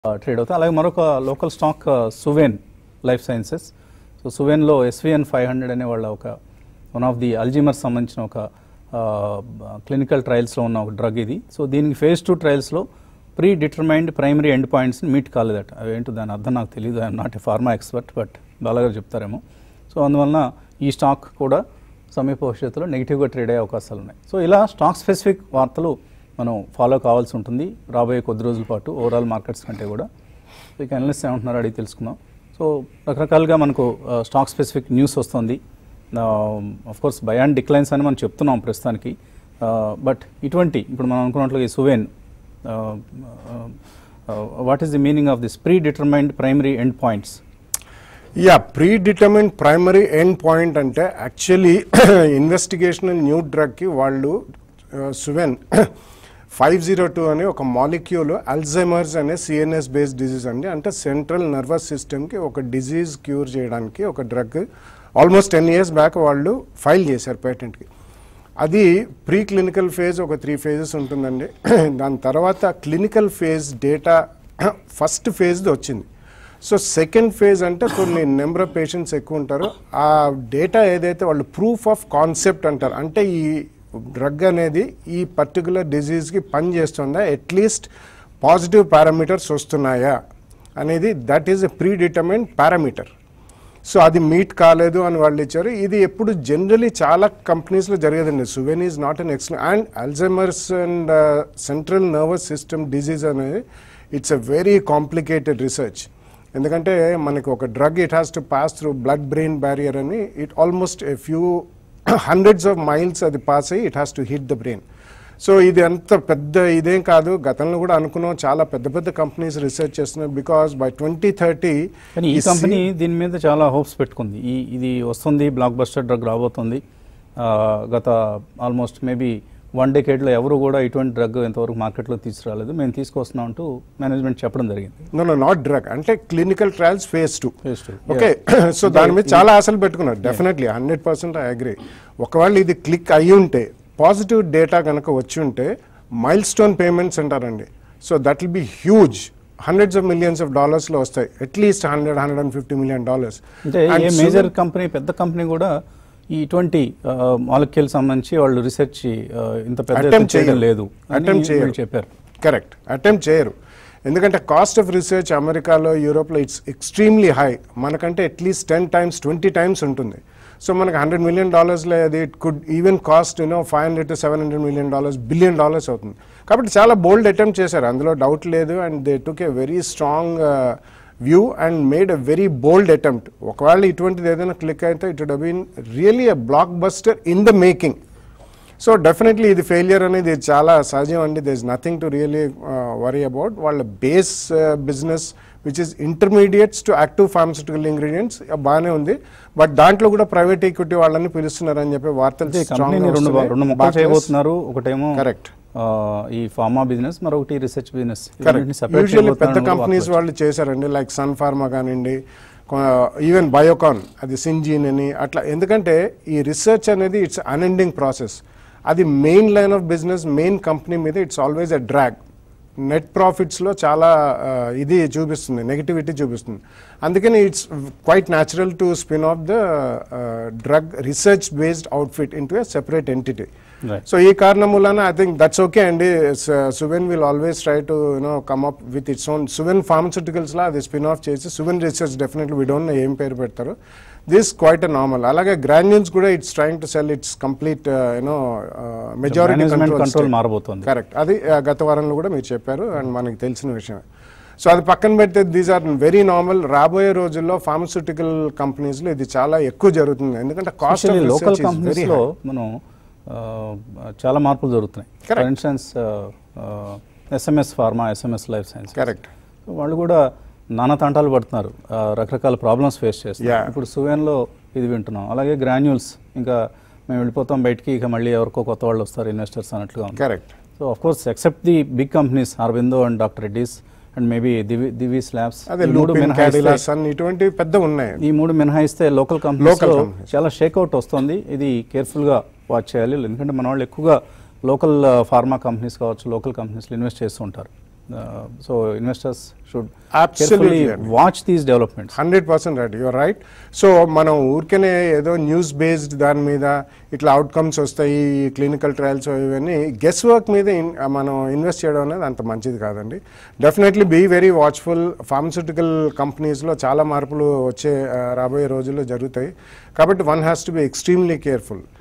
Trade అవుతాయి అలాగే మరొక local stock Suven Life Sciences so సువెన్లో ఎస్విఎన్ ఫైవ్ హండ్రెడ్ అనే వాళ్ళ ఒక వన్ ఆఫ్ ది అల్జీమర్ సంబంధించిన ఒక క్లినికల్ ట్రయల్స్లో ఉన్న ఒక డ్రగ్ ఇది సో దీనికి ఫేజ్ టూ ట్రయల్స్లో ప్రీ డిటర్మైన్డ్ ప్రైమరీ ఎండ్ పాయింట్స్ని మీట్ కాలేదట అవేంటో దాని అర్థం నాకు తెలియదు I'm not a pharma expert but బాలాగారు చెప్తారేమో సో అందువలన ఈ స్టాక్ కూడా సమీప భవిష్యత్తులో నెగిటివ్గా ట్రేడ్ అయ్యే అవకాశాలు ఉన్నాయి సో ఇలా స్టాక్ స్పెసిఫిక్ వార్తలు మనం ఫాలో కావాల్సి ఉంటుంది రాబోయే కొద్ది రోజుల పాటు ఓవరాల్ మార్కెట్స్ కంటే కూడా సో ఇక అనలిస్ట్ ఏమంటున్నారో అడిగి తెలుసుకుందాం సో రకరకాలుగా మనకు స్టాక్ స్పెసిఫిక్ న్యూస్ వస్తుంది of course buy and declines అని మనం చెప్తున్నాం ప్రస్తుతానికి బట్ ఇటువంటి ఇప్పుడు మనం అనుకున్నట్లుగా ఈ Suven what is the meaning of this predetermined primary end points ya predetermined primary end point అంటే యాక్చువల్లీ ఇన్వెస్టిగేషనల్ న్యూ డ్రగ్కి వాళ్ళు సువెన్ ఫైవ్ జీరో టూ అనే ఒక మాలిక్యూల్ అల్జైమర్స్ అనే సిఎన్ఎస్ బేస్డ్ డిజీజ్ అండి అంటే సెంట్రల్ నర్వస్ సిస్టమ్కి ఒక డిజీజ్ క్యూర్ చేయడానికి ఒక drug almost ten years back వాళ్ళు ఫైల్ చేశారు పేటెంట్కి అది ప్రీ క్లినికల్ ఫేజ్ ఒక త్రీ ఫేజెస్ ఉంటుందండి దాని తర్వాత క్లినికల్ ఫేజ్ డేటా ఫస్ట్ ఫేజ్ది వచ్చింది సో సెకండ్ ఫేజ్ అంటే కొన్ని నెంబర్ ఆఫ్ పేషెంట్స్ ఎక్కువ ఉంటారు ఆ డేటా ఏదైతే వాళ్ళు ప్రూఫ్ ఆఫ్ కాన్సెప్ట్ అంటారు అంటే ఈ డ్రగ్ అనేది ఈ పర్టికులర్ డిజీజ్కి పని చేస్తుందా అట్లీస్ట్ పాజిటివ్ పారామీటర్స్ వస్తున్నాయా అనేది that is a predetermine parameter so అది మీట్ కాలేదు అని వాళ్ళు ఇచ్చారు ఇది ఎప్పుడు జనరలీ చాలా కంపెనీస్లో జరిగేదండి Suven is not an x and Alzheimer's and central nervous system disease అనేది it's a very complicated research ఎందుకంటే మనకి ఒక drug it has to pass through blood brain barrier అని it almost a few hundreds of miles అది pass అయ్యి it has to hit the brain so ఇది అంత పెద్ద ఇదేం కాదు గతంలో కూడా అనుకున్నాం చాలా పెద్ద పెద్ద కంపెనీస్ రీసెర్చ్ చేస్తున్నారు బికాస్ బై ట్వంటీ థర్టీ కానీ ఈ కంపెనీ దీని మీద చాలా హోప్స్ పెట్టుకుంది ఈ ఇది వస్తుంది బ్లాక్ బస్టర్ డ్రగ్ రాబోతుంది ఆ, గత ఆల్మోస్ట్ మేబీ వన్ డేకేడ్లో ఎవరు కూడా ఇటువంటి డ్రగ్ ఇంతవరకు మార్కెట్లో తీసుకురాలేదు మేము తీసుకొస్తున్నాం అంటూ మేనేజ్మెంట్ చెప్పడం జరిగింది నో నో నాట్ డ్రగ్ అంటే clinical trials phase two Phase two, okay so దాని మీద చాలా ఆశలు పెట్టుకున్నారు definitely hundred percent I agree ఒకవేళ ఇది క్లిక్ అయ్యి ఉంటే పాజిటివ్ డేటా కనుక వచ్చి ఉంటే మైల్ స్టోన్ పేమెంట్స్ అంటారండి so that will be huge hundreds of millions of డాలర్స్లో వస్తాయి at least hundred hundred and fifty million dollars అంటే ఏ మేజర్ కంపెనీ పెద్ద కంపెనీ కూడా ఈ ఇటువంటి మాలిక్యూల్ సంబంధించి వాళ్ళు రీసెర్చ్ ఇంత పెద్ద ఎత్తున Attempt చేయడం చేయరు. లేదు అని Attempt చేయరు. వీళ్ళు చెప్పారు కరెక్ట్ అటెంప్ట్ చేయరు ఎందుకంటే కాస్ట్ ఆఫ్ రీసెర్చ్ అమెరికాలో యూరోప్లో ఇట్స్ ఎక్స్ట్రీమ్లీ హై మనకంటే at least ten times twenty times ఉంటుంది సో మనకి హండ్రెడ్ మిలియన్ డాలర్స్లో అది it could even cost you know five hundred to seven hundred million dollars billion dollars అవుతుంది కాబట్టి చాలా బోల్డ్ అటెంప్ట్ చేశారు అందులో డౌట్ లేదు and they took a very strong view and made a very bold attempt ఒకవేళ ఇటువంటిది ఏదైనా క్లిక్ అయితే it would been really a blockbuster in the making so definitely ఇది ఫెయిలియర్ అనేది చాలా సహజం అండి this nothing to really worry about వాళ్ళ base business which is intermediates to active pharmaceutical ingredients బాగానే ఉంది బట్ దాంట్లో కూడా ప్రైవేట్ ఈక్విటీ వాళ్ళని పిలుస్తున్నారని చెప్పి వార్తలు ఈ కంపెనీని రెండు రెండు ముక్కలు చేయబోతున్నారు ఒకటేమో కరెక్ట్ ఆ, ఈ ఫార్మా బిజినెస్ మరొకటి రీసెర్చ్ బిజినెస్ కరెక్ట్ యూజువల్లీ పెద్ద కంపెనీస్ వాళ్ళు చేశారండి లైక్ సన్ ఫార్మా కానివ్వండి ఈవెన్ బయోకాన్ అది సింజీన్ అని అట్లా ఎందుకంటే ఈ రీసెర్చ్ అనేది ఇట్స్ అన్ఎండింగ్ ప్రాసెస్ అది main line of business main company మీద it's always a drag net ప్రాఫిట్స్లో చాలా ఆ, ఇది చూపిస్తుంది నెగిటివిటీ చూపిస్తుంది అందుకని it's quite natural to spin off the drug research based outfit into a separate entity Right. So ఈ కారణం వలన ఐ థింక్ దట్స్ ఓకే అండి Suven will always try to you know come up with its own Suven pharmaceuticals లా అది spin off చేసి Suven research definitely we don't know ఏం పేరు పెడతారు దిస్ క్వైట్ నార్మల్ అలాగే గ్రాన్యూల్స్ కూడా it's trying to sell its complete you know majority management control control మారబోతోంది correct అది ఆ, గత వారంలో కూడా మీరు చెప్పారు అండ్ మనకి తెలిసిన విషయమే సో అది పక్కన పెడితే దీస్ ఆర్ వెరీ నార్మల్ రాబోయే రోజుల్లో ఫార్మస్యూటికల్ కంపెనీస్లో ఇది చాలా ఎక్కువ జరుగుతుంది ఎందుకంటే cost of local research companies very low మనం ఆ, చాలా మార్పులు జరుగుతున్నాయి for Correct. Instance SMS pharma SMS life science correct వాళ్ళు కూడా నానా తంటాలు పడుతున్నారు ఆ, రకరకాల ప్రాబ్లమ్స్ ఫేస్ చేస్తున్నారు Yeah. ఇప్పుడు సువేన్లో ఇది వింటున్నాం అలాగే గ్రాన్యూల్స్ ఇంకా మేము వెళ్ళిపోతాం బయటికి ఇక మళ్ళీ ఎవరికో కొత్త వాళ్ళు వస్తారు ఇన్వెస్టర్స్ అన్నట్లుగా ఉంది correct so of course except the big companies Aurobindo and doctor Reddy's and maybe Divi Divi's labs అదే లూపిన్ క్యాడిలాస్ అన్ని ఇటువంటివి పెద్ద ఉన్నాయి ఈ మూడు మినహాయిస్తే లోకల్ కంపెనీస్ Local లో companies. చాలా షేక్అవుట్ వస్తుంది ఇది కేర్ఫుల్ గా వాచ్ చేయాలి ఎందుకంటే మన వాళ్ళు ఎక్కువగా లోకల్ ఫార్మా కంపెనీస్ కావచ్చు లోకల్ కంపెనీస్లో ఇన్వెస్ట్ చేస్తూ ఉంటారు సో ఇన్వెస్టర్స్ షుడ్ Absolutely, అండి. Watch these developments hundred percent right your right so మనం ఊరికనే ఏదో న్యూస్ బేస్డ్ దాని మీద ఇట్లా అవుట్కమ్స్ వస్తాయి క్లినికల్ ట్రయల్స్ ఇవన్నీ గెస్ వర్క్ మీద ఇన్- మనం ఇన్వెస్ట్ చేయడం అనేది అంత మంచిది కాదండి definitely be very watchful pharmaceutical కంపెనీస్లో చాలా మార్పులు వచ్చే ఆ, రాబోయే రోజుల్లో జరుగుతాయి కాబట్టి one has to be extremely careful